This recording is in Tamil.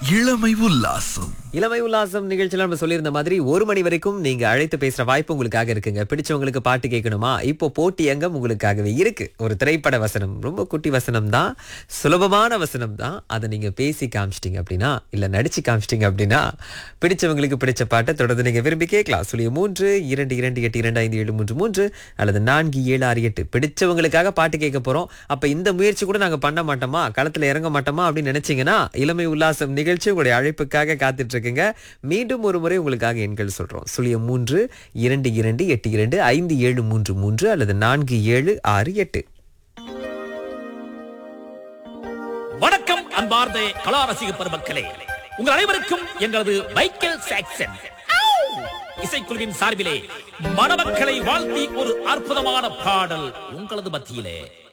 இளமை உல்லாசம் இளமை உல்லாசம் நிகழ்ச்சியில நம்ம சொல்லியிருந்த மாதிரி ஒரு மணி வரைக்கும் நீங்க அழைத்து பேசுற வாய்ப்பு உங்களுக்காக இருக்குங்க பிடிச்சவங்களுக்கு பாட்டு கேட்கணுமா இப்போ போட்டி அங்கம் உங்களுக்காகவே இருக்கு ஒரு திரைப்பட வசனம் ரொம்ப குட்டி வசனம் தான் சுலபமான வசனம் தான் அதை நீங்க பேசி காமிச்சிட்டீங்க அப்படின்னா இல்ல நடிச்சு காமிச்சிட்டீங்க அப்படின்னா பிடிச்சவங்களுக்கு பிடிச்ச பாட்டை தொடர்ந்து நீங்க விரும்பி கேட்கலாம் சொல்லிய மூன்று இரண்டு இரண்டு எட்டு இரண்டு ஐந்து ஏழு மூன்று மூன்று அல்லது நான்கு ஏழு ஆறு எட்டு பிடிச்சவங்களுக்காக பாட்டு கேட்க போறோம் அப்ப இந்த முயற்சி கூட நாங்க பண்ண மாட்டோமா களத்துல இறங்க மாட்டோமா அப்படின்னு நினைச்சீங்கன்னா இளமை உல்லாசம் நிகழ்ச்சி உங்களுடைய அழைப்புக்காக காத்துட்டு இருக்குங்க மீண்டும் ஒரு முறை உங்களுக்காக எண்கள் சொல்றோம் சுழியம் மூன்று இரண்டு இரண்டு எட்டு இரண்டு ஐந்து ஏழு மூன்று மூன்று அல்லது நான்கு ஏழு ஆறு எட்டு வணக்கம் அன்பார்ந்த கலா ரசிக பெருமக்களே உங்கள் அனைவருக்கும் எங்களது மைக்கேல் சாக்சன் இசைக்குழுவின் சார்பிலே மணமக்களை வாழ்த்தி ஒரு அற்புதமான பாடல் உங்களது மத்தியிலே